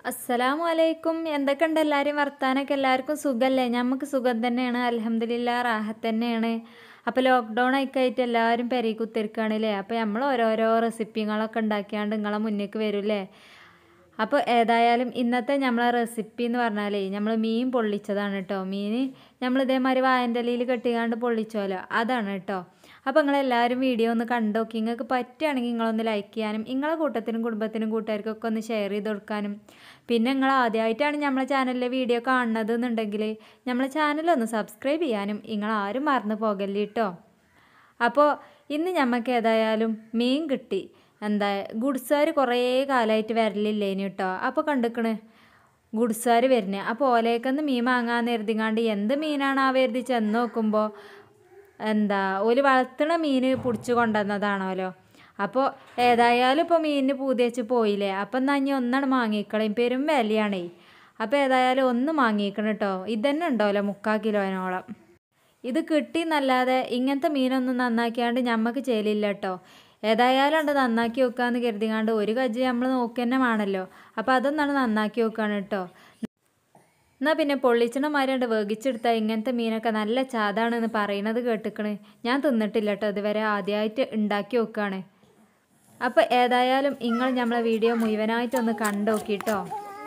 അസ്സലാമു അലൈക്കും എന്തൊക്കെയുണ്ട് എല്ലാവരും വർത്താനൊക്കെ എല്ലാവർക്കും സുഖമല്ലേ ഞമ്മക്ക് സുഖം തന്നെയാണ് അലഹമ്മദില്ല റാഹത്ത് തന്നെയാണ് അപ്പോൾ ലോക്ക്ഡൗൺ ഒക്കെ ആയിട്ട് എല്ലാവരും പെരയിൽ കുത്തിരിക്കുകയാണല്ലേ അപ്പോൾ നമ്മൾ ഓരോരോ റെസിപ്പികളൊക്കെ ഉണ്ടാക്കിയാണ്ട് നിങ്ങളെ മുന്നിലേക്ക് വരൂല്ലേ അപ്പോൾ ഏതായാലും ഇന്നത്തെ നമ്മളെ റെസിപ്പി എന്ന് പറഞ്ഞാലേ നമ്മൾ മീൻ പൊള്ളിച്ചതാണ് കേട്ടോ മീൻ നമ്മൾ ഇതേമാതിരി വായൻ്റെ ഇലയിൽ കെട്ടിക്കാണ്ട് പൊള്ളിച്ചോലോ അതാണ് കേട്ടോ അപ്പോൾ നിങ്ങളെല്ലാവരും വീഡിയോ ഒന്ന് കണ്ടു നോക്കി നിങ്ങൾക്ക് പറ്റുകയാണെങ്കിൽ നിങ്ങളൊന്ന് ലൈക്ക് ചെയ്യാനും നിങ്ങളെ കൂട്ടത്തിനും കുടുംബത്തിനും കൂട്ടുകാർക്കൊക്കെ ഒന്ന് ഷെയർ ചെയ്ത് കൊടുക്കാനും പിന്നെ നിങ്ങൾ ആദ്യമായിട്ടാണ് നമ്മളെ ചാനലിലെ വീഡിയോ കാണുന്നത് എന്നുണ്ടെങ്കിൽ നമ്മളെ ചാനലൊന്ന് സബ്സ്ക്രൈബ് ചെയ്യാനും നിങ്ങൾ ആരും മറന്നു പോകല്ലേ കേട്ടോ അപ്പോൾ ഇന്ന് ഞമ്മക്ക് ഏതായാലും മീൻ കിട്ടി എന്താ ഗുഡ്സാർ കുറേ കാലമായിട്ട് വരലില്ലേനി കേട്ടോ അപ്പോൾ കണ്ടിക്കണ് ഗുഡ്സാർ വരുന്നത് അപ്പോൾ ഓലേക്കൊന്ന് മീൻ വാങ്ങാൻ എഴുതിങ്ങാണ്ട് എന്ത് മീനാണ് ആ വരുതി ചെന്ന് നോക്കുമ്പോൾ എന്താ ഒരു വളർത്തണ മീൻ പിടിച്ചു കൊണ്ടുവന്നതാണല്ലോ അപ്പോൾ ഏതായാലും ഇപ്പോൾ മീനിന് പൂതിവെച്ച് പോയില്ലേ അപ്പം എന്നാൽ ഇനി ഒന്നാണ് വാങ്ങിക്കളയും പെരും വിലയാണേ അപ്പോൾ ഏതായാലും ഒന്ന് വാങ്ങിക്കണം കേട്ടോ ഇതന്നെ ഉണ്ടല്ലോ മുക്കാൽ കിലോനോളം ഇത് കിട്ടി എന്നല്ലാതെ ഇങ്ങനത്തെ മീനൊന്നും നന്നാക്കിയാണ്ട് ഞമ്മക്ക് ചെയ്യലില്ല കേട്ടോ ഏതായാലും ഉണ്ട് നന്നാക്കി വെക്കാന്ന് കരുതിങ്ങാണ്ട് ഒരു കജ്ജി നമ്മൾ നോക്കി തന്നെ വേണമല്ലോ അപ്പോൾ അതൊന്നാണ് നന്നാക്കി വെക്കാണ് കേട്ടോ എന്നാൽ പിന്നെ പൊള്ളിച്ചണ മാരിണ്ട് വേഗിച്ചെടുത്താൽ ഇങ്ങനത്തെ മീനൊക്കെ നല്ല ചാതാണെന്ന് പറയണത് കേട്ടിക്കണ് ഞാൻ തിന്നിട്ടില്ല കേട്ടോ ഇതുവരെ ആദ്യമായിട്ട് ഉണ്ടാക്കി വെക്കുകയാണ് അപ്പോൾ ഏതായാലും നിങ്ങൾ നമ്മളെ വീഡിയോ മുഴുവനായിട്ടൊന്ന് കണ്ടു നോക്കിട്ടോ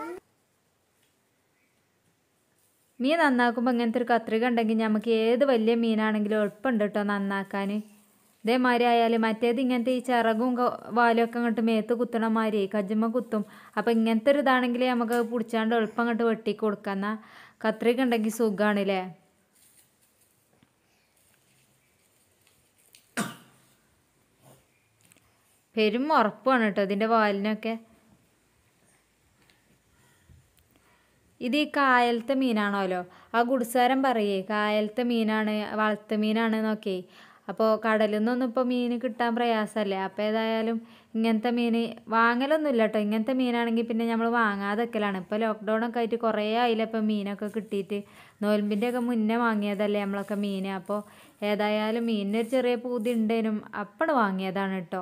മീൻ നന്നാക്കുമ്പോൾ ഇങ്ങനത്തെ ഒരു കത്രിക ഉണ്ടെങ്കിൽ നമുക്ക് ഏത് വലിയ മീനാണെങ്കിലും എളുപ്പമുണ്ട് കേട്ടോ നന്നാക്കാൻ ഇതേമാതിരി ആയാലും മറ്റേത് ഇങ്ങനത്തെ ഈ ചിറകും വാലും ഒക്കെ അങ്ങോട്ട് മേത്ത് കുത്തണ മാതിരി കജ്ജുമ്മ കുത്തും അപ്പം ഇങ്ങനത്തെ ഒരു ഇതാണെങ്കിൽ നമുക്ക് പിടിച്ചാണ്ട് എളുപ്പം അങ്ങോട്ട് വെട്ടി കൊടുക്കാം എന്നാൽ കത്രിക ഉണ്ടെങ്കിൽ സുഖമാണല്ലേ പെരും ഉറപ്പാണ് കേട്ടോ ഇതിൻ്റെ വാലിനൊക്കെ ഇത് ഈ കായലത്തെ മീനാണല്ലോ ആ ഗുഡ്സാരം പറയേ കായലത്തെ മീനാണ് വളർത്ത മീനാണ് എന്നൊക്കെ അപ്പോൾ കടലിൽ നിന്നൊന്നും ഇപ്പോൾ മീൻ കിട്ടാൻ പ്രയാസമല്ലേ അപ്പോൾ ഏതായാലും ഇങ്ങനത്തെ മീൻ വാങ്ങലൊന്നുമില്ല കേട്ടോ ഇങ്ങനത്തെ മീനാണെങ്കിൽ പിന്നെ നമ്മൾ വാങ്ങാതെ വെക്കലാണ് ഇപ്പോൾ ലോക്ക്ഡൗൺ ഒക്കെ ആയിട്ട് കുറേ ആയില്ല ഇപ്പോൾ മീനൊക്കെ കിട്ടിയിട്ട് നോൽമ്പിൻ്റെ ഒക്കെ മുന്നേ വാങ്ങിയതല്ലേ നമ്മളൊക്കെ മീൻ അപ്പോൾ ഏതായാലും മീനിനൊരു ചെറിയ പൂതി ഉണ്ടേനും അപ്പോൾ വാങ്ങിയതാണ് കേട്ടോ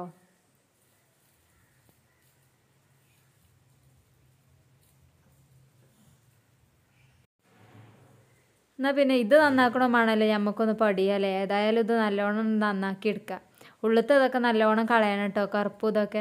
എന്നാൽ പിന്നെ ഇത് നന്നാക്കണമാണല്ലോ നമുക്കൊന്ന് പടിയല്ലേ ഏതായാലും ഇത് നല്ലോണം നന്നാക്കി എടുക്കാം ഉള്ളത്തെ ഇതൊക്കെ നല്ലോണം കളയണം കേട്ടോ കറുപ്പ് ഇതൊക്കെ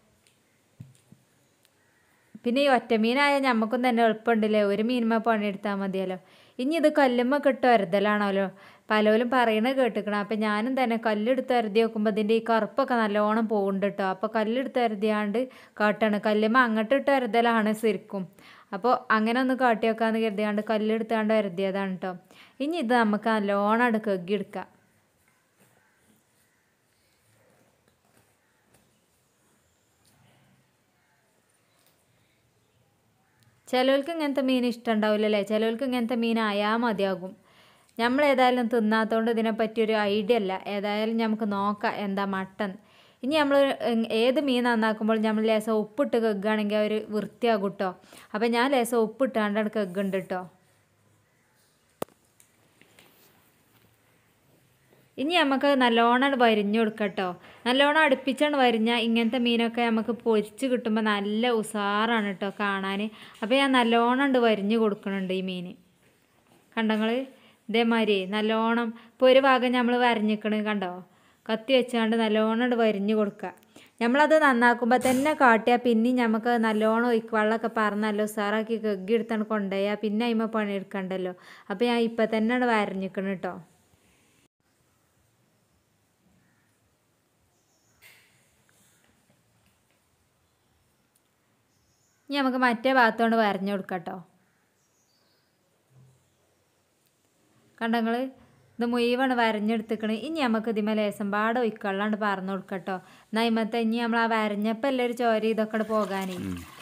പിന്നെ ഈ ഒറ്റമീനായ നമുക്കും തന്നെ എളുപ്പമുണ്ടല്ലേ ഒരു മീനുമ്മ പണിയെടുത്താൽ മതിയല്ലോ ഇനി ഇത് കല്ലുമ്മ കിട്ടും അരുതലാണല്ലോ പലരും പറയണത് കേട്ടിക്കണം അപ്പം ഞാനും തന്നെ കല്ലെടുത്ത് അരുതി നോക്കുമ്പോൾ ഇതിൻ്റെ ഈ കറുപ്പൊക്കെ നല്ലോണം പോകുന്നുണ്ട് കേട്ടോ അപ്പോൾ കല്ലെടുത്ത് അരുതിയാണ്ട് കാട്ടാണ് കല്ലുമ്മ അങ്ങോട്ട് ഇട്ട് അരുതലാണ് ശരിക്കും അപ്പോൾ അങ്ങനെ ഒന്ന് കാട്ടി വെക്കാമെന്ന് കരുതിയാണ്ട് കല്ലെടുത്താണ്ട് അരുതിയതാണ് കേട്ടോ ഇനി ഇത് നമുക്ക് നല്ലോണം അടുക്ക് കെഗ്ഗിയെടുക്കാം ചിലവർക്ക് ഇങ്ങനത്തെ മീൻ ഇഷ്ടമുണ്ടാവില്ലല്ലേ ചിലവർക്ക് ഇങ്ങനത്തെ മീൻ ആയാൽ മതിയാകും നമ്മൾ ഏതായാലും തിന്നാത്തതുകൊണ്ട് ഇതിനെപ്പറ്റി ഒരു ഐഡിയ അല്ല ഏതായാലും നമുക്ക് നോക്കാം എന്താ മട്ടൻ ഇനി നമ്മൾ ഏത് മീൻ നന്നാക്കുമ്പോൾ നമ്മൾ ലേസം ഉപ്പിട്ട് കെഗ്ഗാണെങ്കിൽ അവർ വൃത്തിയാകും കേട്ടോ അപ്പം ഞാൻ ലേസം ഉപ്പിട്ടാണ്ടാണ് കെഗ്ഗുണ്ട് കേട്ടോ ഇനി നമുക്ക് നല്ലോണം വരിഞ്ഞു കൊടുക്കട്ടോ നല്ലോണം അടുപ്പിച്ചാണ് വരിഞ്ഞാൽ ഇങ്ങനത്തെ മീനൊക്കെ നമുക്ക് പൊരിച്ച് കിട്ടുമ്പോൾ നല്ല ഉസാറാണ് കേട്ടോ കാണാൻ അപ്പോൾ ഞാൻ നല്ലോണം ഉണ്ട് വരിഞ്ഞു കൊടുക്കുന്നുണ്ട് ഈ മീൻ കണ്ടങ്ങൾ ഇതേമാതിരി നല്ലോണം ഇപ്പോൾ ഒരു ഭാഗം നമ്മൾ വരഞ്ഞിക്കണ് കണ്ടോ കത്തി വെച്ചാണ്ട് നല്ലോണം വരിഞ്ഞു കൊടുക്കുക നമ്മളത് നന്നാക്കുമ്പോൾ തന്നെ കാട്ടിയാൽ പിന്നെയും നമുക്ക് നല്ലോണം ഒയ്ക്ക് വെള്ളമൊക്കെ പറഞ്ഞ് നല്ല ഉസാറാക്കി കെഗ്ഗി എടുത്താണ് കൊണ്ടുപോയാൽ പിന്നെ അതിമ്മ പണിയെടുക്കണ്ടല്ലോ അപ്പോൾ ഞാൻ ഇപ്പം തന്നെ വരഞ്ഞിക്കണം കേട്ടോ ഇനി നമുക്ക് മറ്റേ ഭാഗത്തോണ്ട് വരഞ്ഞു കൊടുക്കാം കേട്ടോ കണ്ടങ്ങൾ ഇത് മുഴുവണ് വരഞ്ഞെടുത്തിക്കണ് ഇനി നമുക്ക് ഇതിമേ ലേസം പാടെ ഒയ്ക്കള്ളാണ്ട് പറഞ്ഞു കൊടുക്കട്ടോ എന്നാൽ ഇമ്മത്തെ ഇനി നമ്മൾ ആ വരഞ്ഞപ്പോൾ എല്ലാവരും ചോര ഇതൊക്കെ പോകാനേ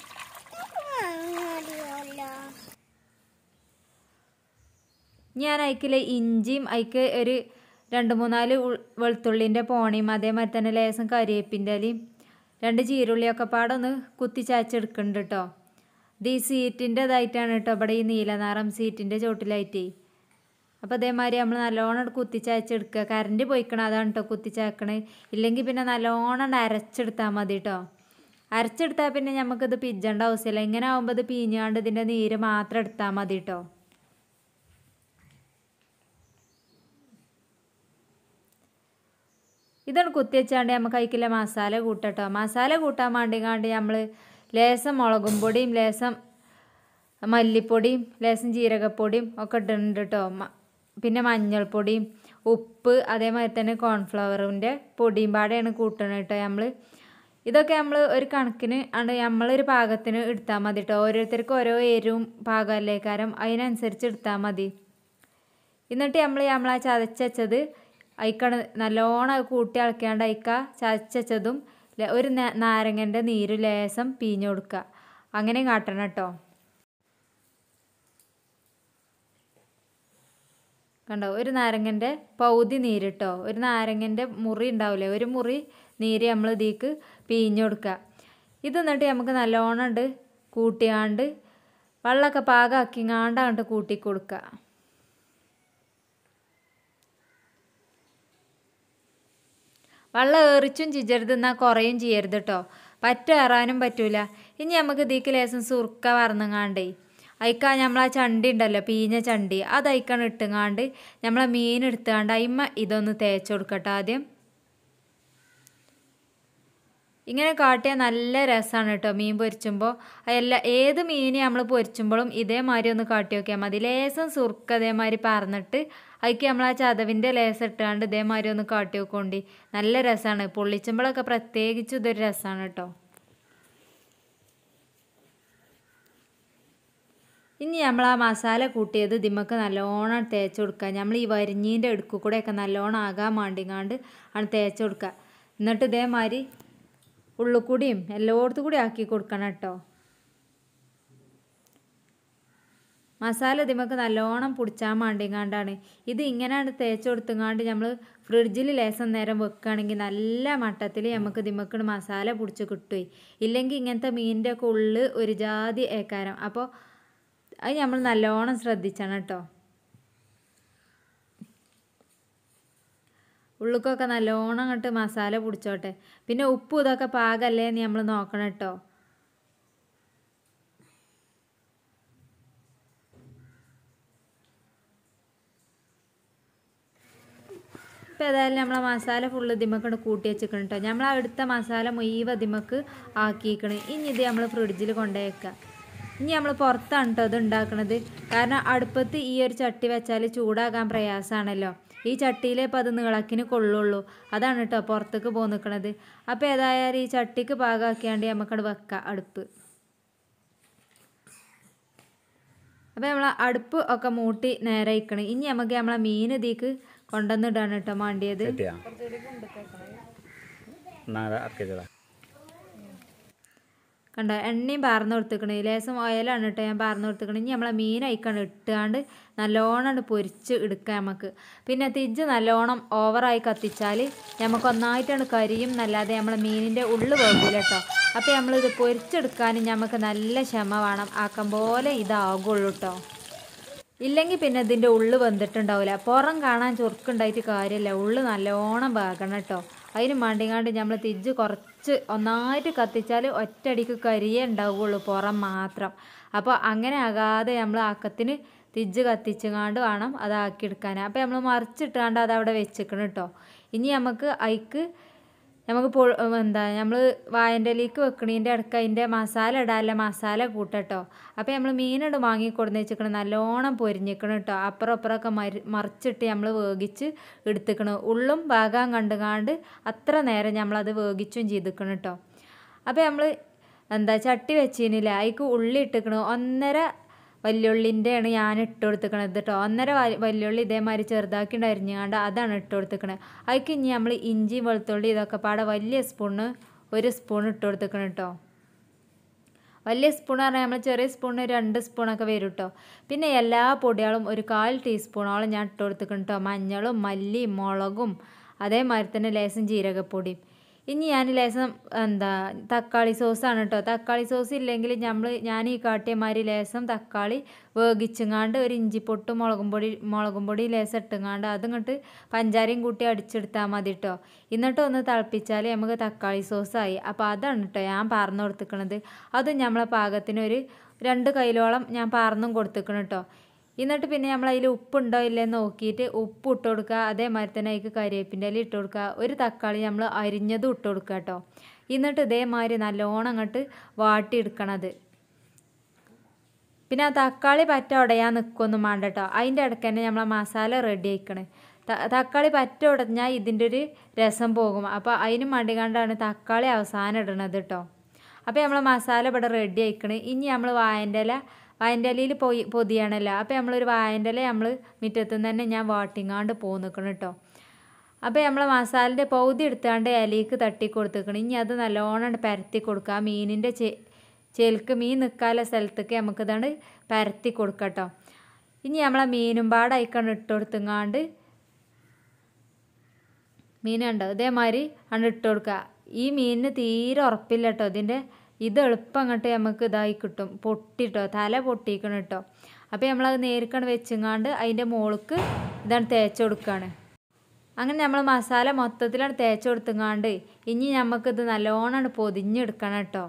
ഞാൻ അയക്കിലെ ഇഞ്ചിയും അയക്ക് ഒരു രണ്ട് മൂന്നാല് വെളുത്തുള്ളിൻ്റെ പോണിയും അതേമാതിരി തന്നെ ലേസം കരിവേപ്പിൻ്റെ ഇലയും രണ്ട് ചീരുള്ളിയൊക്കെ പാടെ ഒന്ന് കുത്തി ചാച്ചെടുക്കുന്നുണ്ട് കേട്ടോ ഇത് ഈ സീറ്റിൻ്റെ ഇതായിട്ടാണ് കേട്ടോ ഇവിടെ ഈ നീലനിറം സീറ്റിൻ്റെ ചോട്ടിലായിട്ടേ അപ്പോൾ അതേമാതിരി നമ്മൾ നല്ലോണം കുത്തിച്ചയച്ചെടുക്കുക കറണ്ട് പോയിക്കണം അതാണ് കേട്ടോ കുത്തിച്ചയക്കണേ ഇല്ലെങ്കിൽ പിന്നെ നല്ലോണം അരച്ചെടുത്താൽ മതി കേട്ടോ അരച്ചെടുത്താൽ പിന്നെ നമുക്കിത് പിജ്ജേണ്ട ആവശ്യമില്ല ഇങ്ങനെ ആകുമ്പോൾ ഇത് പീഞ്ഞാണ്ട് ഇതിൻ്റെ നീര് മാത്രം എടുത്താൽ മതി കേട്ടോ ഇതാണ് കുത്തി വെച്ചാണ്ട് നമുക്ക് അതിക്കില്ല മസാല കൂട്ടട്ടോ മസാല കൂട്ടാൻ വേണ്ടിങ്ങാണ്ട് നമ്മൾ ലേസം മുളകും പൊടിയും ലേസം മല്ലിപ്പൊടിയും ലേസം ജീരകപ്പൊടിയും ഒക്കെ ഇടുന്നുണ്ട് കേട്ടോ പിന്നെ മഞ്ഞൾപ്പൊടിയും ഉപ്പ് അതേമാതിരി തന്നെ കോൺഫ്ലവറിൻ്റെ പൊടിയും പാടെയാണ് കൂട്ടണത് കേട്ടോ നമ്മൾ ഇതൊക്കെ നമ്മൾ ഒരു കണക്കിന് ആണ് നമ്മളൊരു പാകത്തിന് എടുത്താൽ മതി കേട്ടോ ഓരോരുത്തർക്കും ഓരോ എരിവും പാകമല്ലേക്കാരം അതിനനുസരിച്ച് എടുത്താൽ മതി എന്നിട്ട് നമ്മൾ നമ്മൾ ആ ചതച്ചത് അയക്കണ നല്ലോണം അത് കൂട്ടി ഇളക്കാണ്ട് അയക്ക ചതച്ചതും ഒരു നാരങ്ങൻ്റെ നീര് ലേസം പീഞ്ഞു കൊടുക്കുക അങ്ങനെ കാട്ടണം കേട്ടോ കണ്ടോ ഒരു നാരങ്ങൻ്റെ പൗതി നീരിട്ടോ ഒരു നാരങ്ങൻ്റെ മുറി ഉണ്ടാവില്ലേ ഒരു മുറി നീര് നമ്മൾ ഇതിക്ക് പിഴിഞ്ഞു കൊടുക്കുക ഇത് എന്നിട്ട് നമുക്ക് നല്ലോണം ഉണ്ട് കൂട്ടിയാണ്ട് വെള്ളമൊക്കെ പാകമാക്കിങ്ങാണ്ട് അങ്ങോട്ട് കൂട്ടി കൊടുക്കുക വെള്ളം ഏറിച്ചും ചിജരുത് എന്നാൽ കുറയും ചെയ്യരുത് കേട്ടോ പറ്റേറാനും പറ്റൂല ഇനി നമുക്ക് ഇതിക്ക് ലേസം സുർക്ക വറന്നുങ്ങാണ്ടേ അയക്കാ നമ്മളാ ചണ്ടി ഉണ്ടല്ലോ പീഞ്ഞ ചണ്ടി അത് അയക്കാണ് ഇട്ടുങ്ങാണ്ട് നമ്മളെ മീൻ എടുത്തുകൊണ്ട് അയിമ ഇതൊന്ന് തേച്ച് കൊടുക്കട്ടെ ആദ്യം ഇങ്ങനെ കാട്ടിയാൽ നല്ല രസമാണ് കേട്ടോ മീൻ പൊരിച്ചുമ്പോൾ എല്ലാ ഏത് മീൻ നമ്മൾ പൊരിച്ചുമ്പോഴും ഇതേമാതിരി ഒന്ന് കാട്ടി നോക്കിയാൽ മതി ലേസം സുർക്ക അതേമാതിരി പറന്നിട്ട് അതിക്ക് നമ്മൾ ആ ചതവിൻ്റെ ലേസം ഇട്ടാണ്ട് ഇതേമാതിരി ഒന്ന് കാട്ടി നോക്കോണ്ടി നല്ല രസമാണ് പൊള്ളിച്ചുമ്പോഴൊക്കെ പ്രത്യേകിച്ച് ഇതൊരു രസമാണ് കേട്ടോ ഇനി നമ്മൾ ആ മസാല കൂട്ടിയത് ദിമ്മക്ക് നല്ലോണം തേച്ച് കൊടുക്കുക നമ്മൾ ഈ വരിഞ്ഞീൻ്റെ അടുക്കു കൂടെയൊക്കെ നല്ലോണം ആകാൻ വേണ്ടിങ്ങാണ്ട് ആണ് തേച്ച് കൊടുക്കുക എന്നിട്ട് ഇതേമാതിരി ഉള്ളുകൂടിയും എല്ലായിടത്തും കൂടി ആക്കി കൊടുക്കണം കേട്ടോ മസാല ഇതിമക്ക് നല്ലോണം പൊടിച്ചാൻ വേണ്ടിങ്ങാണ്ടാണ് ഇത് ഇങ്ങനെയാണ് തേച്ച് കൊടുത്തുങ്ങാണ്ട് നമ്മൾ ഫ്രിഡ്ജിൽ ലേസം നേരം വെക്കുകയാണെങ്കിൽ നല്ല മട്ടത്തിൽ നമുക്ക് ഇതിമക്ക് മസാല പൊടിച്ച് കിട്ടുകയും ഇല്ലെങ്കിൽ ഇങ്ങനത്തെ മീനിൻ്റെ ഒക്കെ ഉള്ളിൽ ഒരു ജാതി ഏക്കാരം അപ്പോൾ അത് നമ്മൾ നല്ലോണം ശ്രദ്ധിച്ചണം കേട്ടോ ഉള്ളുക്കൊക്കെ നല്ലോണം അങ്ങോട്ട് മസാല പിടിച്ചോട്ടെ പിന്നെ ഉപ്പ് ഇതൊക്കെ പാകല്ലേ എന്ന് നമ്മൾ നോക്കണം കേട്ടോ ഇപ്പോൾ ഏതായാലും നമ്മളെ മസാല ഫുള്ള് ദിമക്ക് കൂട്ടി വെച്ചിക്കണം കേട്ടോ നമ്മൾ ആ എടുത്ത മസാല മുഴുവൻ ദിമക്ക് ആക്കിയിരിക്കണം ഇനി ഇത് നമ്മൾ ഫ്രിഡ്ജിൽ കൊണ്ടുപോയേക്കാം ഇനി നമ്മൾ പുറത്താണ് കേട്ടോ ഇത് ഉണ്ടാക്കണത് കാരണം അടുപ്പത്ത് ഈ ഒരു ചട്ടി വെച്ചാൽ ചൂടാകാൻ പ്രയാസമാണല്ലോ ഈ ചട്ടിയിലേ ഇപ്പം അത് നീളക്കിന് കൊള്ളുള്ളൂ അതാണ് കേട്ടോ പുറത്തേക്ക് പോയി നിൽക്കണത് അപ്പോൾ ഏതായാലും ഈ ചട്ടിക്ക് പാകമാക്കിയാണ്ട് നമുക്കത് വെക്കാം അടുപ്പ് അപ്പോൾ നമ്മൾ അടുപ്പ് ഒക്കെ മൂട്ടി നേരെ ഇക്കണം ഇനി നമുക്ക് നമ്മളെ മീൻ ഇതിക്ക് കൊണ്ടുവന്നിടാണ് കേട്ടോ മാണ്ടിയത് കിട്ടിയാ എന്നാ ആർക്കിച്ചടാ കണ്ടോ എണ്ണയും പാർന്ന് കൊടുത്തേക്കണേ ലേസം ഓയിലാണ് കേട്ടോ ഞാൻ പാർന്ന് കൊടുത്തേക്കണേ ഇനി നമ്മളെ മീൻ അയക്കാണ്ട് ഇട്ടാണ്ട് നല്ലോണം പൊരിച്ച് എടുക്കാം നമുക്ക് പിന്നെ തിജ്ജ് നല്ലോണം ഓവറായി കത്തിച്ചാൽ നമുക്ക് ഒന്നായിട്ടാണ് കരിയും എന്നല്ലാതെ നമ്മളെ മീനിൻ്റെ ഉള്ളു പോകില്ല കേട്ടോ അപ്പോൾ നമ്മളിത് പൊരിച്ചെടുക്കാനും നമുക്ക് നല്ല ക്ഷമ വേണം ആക്കം പോലെ ഇതാകുള്ളൂ കേട്ടോ ഇല്ലെങ്കിൽ പിന്നെ ഇതിൻ്റെ ഉള്ളു വെന്തിട്ടുണ്ടാവില്ല പുറം കാണാൻ ചുരുക്കുണ്ടായിട്ട് കാര്യമില്ല ഉള്ളു നല്ലോണം വേകണം കേട്ടോ അതിന് മാണ്ടിങ്ങാണ്ട് നമ്മൾ തിജ്ജ് കുറച്ച് ഒന്നായിട്ട് കത്തിച്ചാൽ ഒറ്റയടിക്ക് കരിയേ ഉണ്ടാവുകയുള്ളൂ പുറം മാത്രം അപ്പോൾ അങ്ങനെ ആകാതെ നമ്മൾ ആക്കത്തിന് തിജ്ജ് കത്തിച്ചുങ്ങാണ്ട് വേണം അതാക്കിയെടുക്കാൻ അപ്പോൾ നമ്മൾ മറിച്ചിട്ടാണ്ട് അത് അവിടെ വെച്ചിക്കണം കേട്ടോ ഇനി നമുക്ക് അതിക്ക് നമുക്ക് പൊ എന്താ നമ്മൾ വായൻ്റെ ഇലയ്ക്ക് വെക്കണീൻ്റെ ഇടയ്ക്ക് അതിൻ്റെ മസാല ഇടാനുള്ള മസാല കൂട്ടട്ടോ അപ്പോൾ നമ്മൾ മീനിട് വാങ്ങി കൊടുന്ന് വെച്ചിക്കണം നല്ലോണം പൊരിഞ്ഞിക്കണം കേട്ടോ അപ്പുറം അപ്പുറമൊക്കെ മരി മറിച്ചിട്ട് നമ്മൾ വേവിച്ച് എടുത്തിക്കണം ഉള്ളും ഭാഗം കണ്ടുകാണ്ട് അത്ര നേരം നമ്മളത് വേവിച്ചും ചെയ്തിക്കണം കേട്ടോ അപ്പോൾ നമ്മൾ എന്താ ചട്ടി വെച്ചിനില്ല അതിക്ക് ഉള്ളി ഇട്ടിക്കണം ഒന്നര വല്യുള്ളിൻ്റെയാണ് ഞാൻ ഇട്ട് കൊടുത്തിക്കണത് കേട്ടോ ഒന്നര വ- വല്യുള്ളി ഇതേമാതിരി ചെറുതാക്കി അരിഞ്ഞാണ്ട് അതാണ് ഇട്ട് കൊടുത്തിക്കണത് അതിക്ക് ഇനി നമ്മൾ ഇഞ്ചി വെളുത്തുള്ളി ഇതൊക്കെ പാടെ വലിയ സ്പൂണ് ഒരു സ്പൂൺ ഇട്ട് കൊടുത്തിക്കണം കേട്ടോ വലിയ സ്പൂൺ പറഞ്ഞാൽ നമ്മൾ ചെറിയ സ്പൂണിന് രണ്ട് സ്പൂണൊക്കെ വരും കേട്ടോ പിന്നെ എല്ലാ പൊടികളും ഒരു കാൽ ടീസ്പൂണോളം ഞാൻ ഇട്ട് കൊടുത്തിക്കണം കേട്ടോ മഞ്ഞളും മല്ലിയും മുളകും അതേമാതിരി തന്നെ ലേശം ജീരകപ്പൊടിയും ഇനി ഞാൻ ലേശം എന്താ തക്കാളി സോസാണ് കേട്ടോ തക്കാളി സോസ് ഇല്ലെങ്കിൽ നമ്മൾ ഞാൻ ഈ കാട്ടിയമാതിരി ലേശം തക്കാളി വേഗിച്ചുങ്ങാണ്ട് ഒരു ഇഞ്ചിപ്പൊട്ട് മുളകും പൊടി മുളകും പൊടി ലേശം ഇട്ടുങ്ങാണ്ട് അതിങ്ങോട്ട് പഞ്ചാരയും കൂട്ടി അടിച്ചെടുത്താൽ മതി കേട്ടോ എന്നിട്ട് ഒന്ന് തിളപ്പിച്ചാൽ നമുക്ക് തക്കാളി സോസായി അപ്പോൾ അതാണ് കേട്ടോ ഞാൻ പറഞ്ഞു കൊടുത്തിക്കണത് അതും നമ്മളെ പാകത്തിന് ഒരു രണ്ട് കൈലോളം ഞാൻ പാർന്നും കൊടുത്തിക്കണം കേട്ടോ എന്നിട്ട് പിന്നെ നമ്മൾ അതിൽ ഉപ്പുണ്ടോ ഇല്ലെന്ന് നോക്കിയിട്ട് ഉപ്പ് ഇട്ട് കൊടുക്കുക അതേമാതിരി തന്നെ അതിക്ക് കരിവേപ്പിൻ്റെ ഇല ഇട്ട് കൊടുക്കുക ഒരു തക്കാളി നമ്മൾ അരിഞ്ഞതും ഇട്ട് കൊടുക്കുക കേട്ടോ എന്നിട്ട് ഇതേമാതിരി നല്ലോണം അങ്ങോട്ട് വാട്ടിയെടുക്കണത് പിന്നെ ആ തക്കാളി പറ്റ ഉടയാൻ നിൽക്കൊന്നും വേണ്ട കേട്ടോ അതിൻ്റെ ഇടയ്ക്ക് തന്നെ നമ്മൾ മസാല റെഡി ആയിക്കണേ തക്കാളി പറ്റ ഉടഞ്ഞാൽ ഇതിൻ്റെ ഒരു രസം പോകും അപ്പോൾ അതിന് മടികാണ്ടാണ് തക്കാളി അവസാനം ഇടണത് കേട്ടോ അപ്പോൾ നമ്മൾ മസാല ഇവിടെ റെഡി ആയിക്കണ് ഇനി നമ്മൾ വായൻ്റെ ഇല വായൻ്റെ ഇലയിൽ പൊയി പൊതിയണല്ലോ അപ്പോൾ നമ്മളൊരു വായൻ്റെ ഇല നമ്മൾ മുറ്റത്തു നിന്ന് തന്നെ ഞാൻ വാട്ടിങ്ങാണ്ട് പോ നിൽക്കണം കേട്ടോ അപ്പോൾ നമ്മൾ മസാലൻ്റെ പൗതി എടുത്താണ്ട് ഇലയ്ക്ക് തട്ടി കൊടുത്തിക്കണം ഇനി അത് നല്ലോണം പരത്തി കൊടുക്കുക ആ മീനിൻ്റെ ചെ ചെലുക്ക് മീൻ നിൽക്കാനുള്ള സ്ഥലത്തേക്ക് നമുക്കിതാണ് പരത്തി കൊടുക്കാം കേട്ടോ ഇനി നമ്മളെ മീനും പാടായിക്കാണ്ട് ഇട്ട് കൊടുത്തുങ്ങാണ്ട് മീൻ കണ്ടോ ഇതേമാതിരി ആണ് ഇട്ട് കൊടുക്കുക ഈ മീനിന് തീരെ ഉറപ്പില്ല കേട്ടോ ഇതിൻ്റെ ഇത് എളുപ്പം അങ്ങോട്ട് നമുക്ക് ഇതായി കിട്ടും പൊട്ടിട്ടോ തല പൊട്ടിക്കണം കേട്ടോ അപ്പോൾ നമ്മളത് നേരിക്കണ്ട് വെച്ചങ്ങാണ്ട് അതിൻ്റെ മുകൾക്ക് ഇതാണ് തേച്ച് കൊടുക്കുകയാണ് അങ്ങനെ നമ്മൾ മസാല മൊത്തത്തിലാണ് തേച്ച് കൊടുത്തങ്ങാണ്ട് ഇനി നമുക്കിത് നല്ലോണം പൊതിഞ്ഞെടുക്കണം കേട്ടോ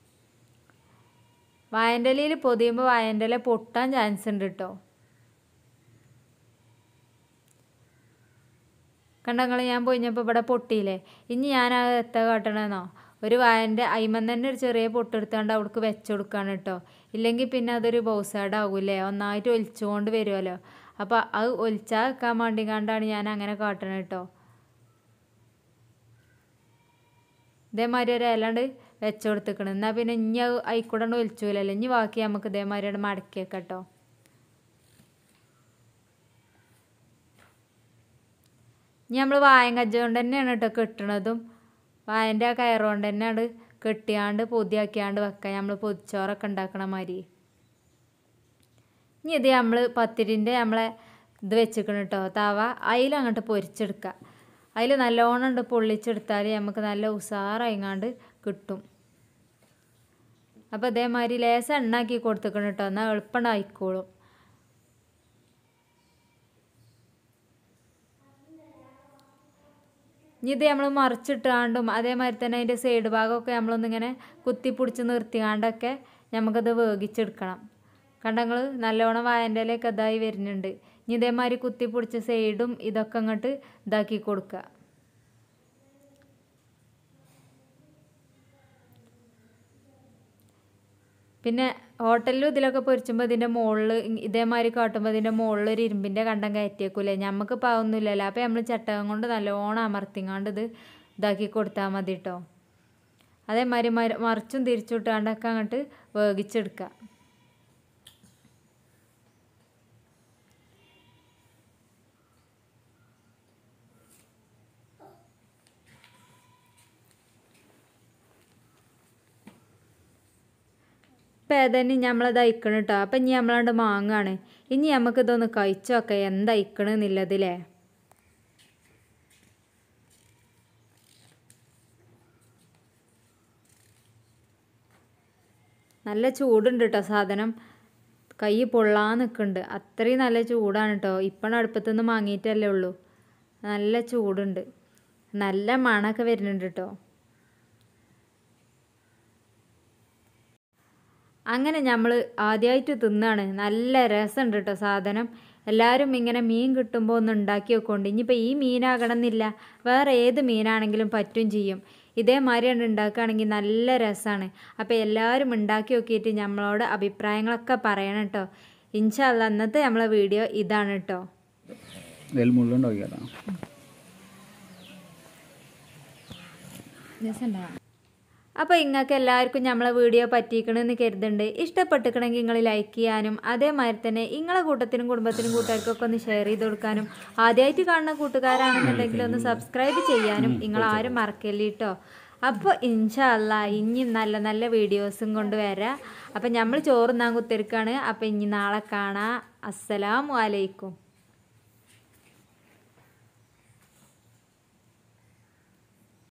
വായൻ്റെ ഇലയിൽ പൊതിയുമ്പോൾ വായൻ്റെ ഇല പൊട്ടാൻ ചാൻസ് ഉണ്ട് കേട്ടോ കണ്ടങ്ങൾ ഞാൻ പൊയിഞ്ഞപ്പോൾ ഇവിടെ പൊട്ടിയില്ലേ ഇനി ഞാൻ അത് എത്ത കാട്ടണമെന്നോ ഒരു വായൻ്റെ അയിമൻ തന്നെ ഒരു ചെറിയ പൊട്ടെടുത്താണ്ട് അവിടേക്ക് വെച്ച് കൊടുക്കുകയാണ് കേട്ടോ ഇല്ലെങ്കിൽ പിന്നെ അതൊരു ബൗസാഡ് ആകൂലേ ഒന്നായിട്ട് ഒലിച്ചുകൊണ്ട് വരുമല്ലോ അപ്പോൾ അത് ഒലിച്ചാൽ വെക്കാൻ വേണ്ടി കണ്ടാണ് ഞാൻ അങ്ങനെ കാട്ടണത് കേട്ടോ ഇതേമാതിരി ഒരു ഇലാണ്ട് വെച്ച് കൊടുത്തിക്കണം എന്നാൽ പിന്നെ ഇനി അത് ആയിക്കൂടെ ഒലിച്ചൂലല്ലോ ഇനി ബാക്കി നമുക്ക് ഇതേമാതിരി മടക്കി വെക്കാം കേട്ടോ ഇനി നമ്മൾ വായം കജ്ജ കൊണ്ട് തന്നെയാണ് കേട്ടോ കെട്ടണതും വായൻ്റെ ആ കയറുകൊണ്ട് തന്നെയാണ് കെട്ടിയാണ്ട് പൊതിയാക്കിയാണ്ട് വെക്കാം നമ്മൾ പൊതിച്ചോറൊക്കെ ഉണ്ടാക്കണ മാതിരി ഇനി ഇത് നമ്മൾ പത്തിരിൻ്റെ നമ്മളെ ഇത് വെച്ചിക്കണം കേട്ടോ തവ അതിലങ്ങോട്ട് പൊരിച്ചെടുക്കുക അതിൽ നല്ലോണം ഉണ്ട് പൊള്ളിച്ചെടുത്താൽ നമുക്ക് നല്ല ഉഷാറായിങ്ങാണ്ട് കിട്ടും അപ്പോൾ ഇതേമാതിരി ലേശം എണ്ണാക്കി കൊടുത്തിക്കണം കേട്ടോ എന്നാൽ എളുപ്പം ആയിക്കോളും ഇനി ഇത് നമ്മൾ മറിച്ചിട്ടാണ്ടും അതേമാതിരി തന്നെ അതിൻ്റെ സൈഡ് ഭാഗമൊക്കെ നമ്മളൊന്നിങ്ങനെ കുത്തിപ്പിടിച്ച് നിർത്തിയാണ്ടൊക്കെ നമുക്കത് വേവിച്ചെടുക്കണം കണ്ടങ്ങൾ നല്ലോണം വായൻ്റെ ഇലയൊക്കെ ഇതായി വരുന്നുണ്ട് ഇനി ഇതേമാതിരി കുത്തിപ്പിടിച്ച സൈഡും ഇതൊക്കെ അങ്ങോട്ട് ഇതാക്കി കൊടുക്കുക പിന്നെ ഹോട്ടലിലും ഇതിലൊക്കെ പൊരിച്ചുമ്പോൾ ഇതിൻ്റെ മുകളിൽ ഇതേമാതിരി കാട്ടുമ്പോൾ ഇതിൻ്റെ മുകളിൽ ഒരു ഇരുമ്പിൻ്റെ കണ്ടം കയറ്റിയേക്കൂലേ നമുക്ക് പാവൊന്നുമില്ലല്ലോ അപ്പോൾ നമ്മൾ ചട്ടകം കൊണ്ട് നല്ലോണം അമർത്തിങ്ങാണ്ട് ഇത് ഇതാക്കി കൊടുത്താൽ മതി കേട്ടോ അതേമാതിരി മര മറിച്ചും തിരിച്ചുവിട്ടാണ്ടൊക്കെ അങ്ങോട്ട് വേവിച്ചെടുക്കുക ഇപ്പം ഏതായാലും നമ്മളത് അയക്കണം കേട്ടോ അപ്പം ഇനി നമ്മളാണ്ട് മാങ്ങാണ് ഇനി നമുക്ക് ഇതൊന്ന് കഴിച്ചു നോക്കാം എന്താ അയക്കണമെന്നുള്ളതില്ലേ നല്ല ചൂടുണ്ട് കേട്ടോ സാധനം കൈ പൊള്ളാൻ നിൽക്കുന്നുണ്ട് അത്രയും നല്ല ചൂടാണ് കേട്ടോ ഇപ്പം അടുപ്പത്തുനിന്ന് വാങ്ങിയിട്ടല്ലേ ഉള്ളൂ നല്ല ചൂടുണ്ട് നല്ല മണമൊക്കെ വരുന്നുണ്ട് കേട്ടോ അങ്ങനെ നമ്മൾ ആദ്യമായിട്ട് തിന്നാണ് നല്ല രസമുണ്ട് കേട്ടോ സാധനം എല്ലാവരും ഇങ്ങനെ മീൻ കിട്ടുമ്പോൾ ഒന്ന് ഉണ്ടാക്കി വെക്കൊണ്ട് ഇനിയിപ്പോൾ ഈ മീനാകണമെന്നില്ല വേറെ ഏത് മീനാണെങ്കിലും പറ്റും ചെയ്യും ഇതേമാതിരിയാണ് ഉണ്ടാക്കുകയാണെങ്കിൽ നല്ല രസമാണ് അപ്പോൾ എല്ലാവരും ഉണ്ടാക്കി നോക്കിയിട്ട് നമ്മളോട് അഭിപ്രായങ്ങളൊക്കെ പറയണം കേട്ടോ ഇൻഷാല്ല അന്നത്തെ നമ്മളെ വീഡിയോ ഇതാണ് കേട്ടോ ഇതിൽ മുള്ളുണ്ടോ നോക്കിയാലോ അപ്പോൾ നിങ്ങൾക്ക് എല്ലാവർക്കും നമ്മളെ വീഡിയോ പറ്റിക്കണമെന്ന് കരുതുന്നുണ്ട് ഇഷ്ടപ്പെട്ടിക്കണമെങ്കിൽ നിങ്ങൾ ലൈക്ക് ചെയ്യാനും അതേമാതിരി തന്നെ നിങ്ങളെ കൂട്ടത്തിനും കുടുംബത്തിനും കൂട്ടുകാർക്കൊക്കെ ഒന്ന് ഷെയർ ചെയ്ത് കൊടുക്കാനും ആദ്യമായിട്ട് കാണുന്ന കൂട്ടുകാരാണെന്നുണ്ടെങ്കിൽ ഒന്ന് സബ്സ്ക്രൈബ് ചെയ്യാനും നിങ്ങൾ ആരും മറക്കല്ലേ കേട്ടോ അപ്പോൾ ഇൻഷാല്ല ഇനി നല്ല നല്ല വീഡിയോസും കൊണ്ട് വരാം അപ്പം നമ്മൾ ചോറുന്നാൻ കുത്തിരിക്കാണ് അപ്പം ഇനി നാളെ കാണാം അസ്സലാമു അലൈക്കും